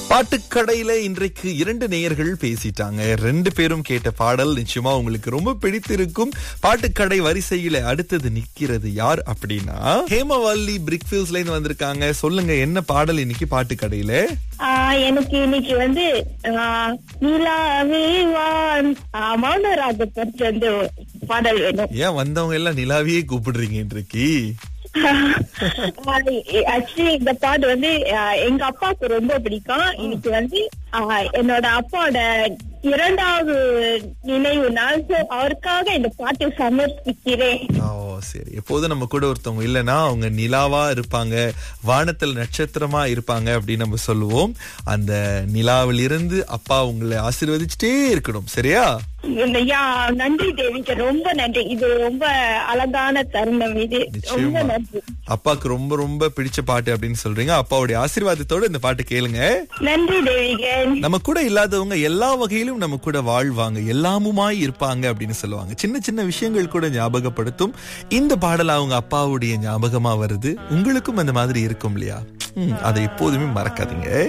பாட்டுக்கடையில இன்றைக்கு இரண்டு நேயர்கள் பேசிட்டாங்க ரெண்டு பேரும் கேட்ட பாடல் நிச்சயமா உங்களுக்கு ரொம்ப பிடித்திருக்கும் பாட்டுக்கடை வரிசையில அடுத்தது நிக்கிறது யார் அப்படின்னா ஹேமவல்லி பிரிக்ஃபீல்ஸ்ல இருந்து வந்திருக்காங்க சொல்லுங்க என்ன பாடல் இன்னைக்கு பாட்டுக்கடையில ஆஹ் எனக்கு இன்னைக்கு வந்து ஆஹ் நிலாவே வான் ஆஹ் மௌனராக பற்றி வந்து பாடல் வேணும் ஏன் வந்தவங்க எல்லாம் நிலாவியே கூப்பிடுறீங்க இன்றைக்கு ஆக்சுவலி இந்த பாட்டு வந்து ஆஹ் எங்க அப்பாவுக்கு ரொம்ப பிடிக்கும் இன்னைக்கு வந்து ஆஹ் என்னோட அப்பாவோட இரண்டாவது நினைவு நாள் So, அவருக்காக இந்த பாட்டை சமர்ப்பிக்கிறேன் ஓ சரி எப்போதும் நம்ம கூட ஒருத்தவங்க இல்லைன்னா அவங்க நிலாவா இருப்பாங்க வானத்தில் நட்சத்திரமா இருப்பாங்க அப்படின்னு நம்ம சொல்லுவோம் அந்த நிலாவிலிருந்து அப்பா உங்களை ஆசீர்வதிச்சுட்டே இருக்கணும் சரியா இந்த- யா, நன்றி தேவிக்கு ரொம்ப நன்றி இது ரொம்ப அழகான தருணம் இது ரொம்ப நிச்சயமா நன்றி அப்பாக்கு ரொம்ப ரொம்ப பிடிச்ச பாட்டு அப்படின்னு சொல்றீங்க அப்பாவுடைய ஆசீர்வாதத்தோட இந்த பாட்டு கேளுங்க நன்றி தேவிகன் நம்ம கூட இல்லாதவங்க எல்லா வகையிலும் நம்ம கூட வாழ்வாங்க எல்லாமுமாய் இருப்பாங்க அப்படின்னு சொல்லுவாங்க சின்ன சின்ன விஷயங்கள் கூட ஞாபகப்படுத்தும் இந்த பாடல் அவங்க அப்பாவுடைய ஞாபகமா வருது உங்களுக்கும் அந்த மாதிரி இருக்கும் இல்லையா ம், அதை எப்போதுமே மறக்காதீங்க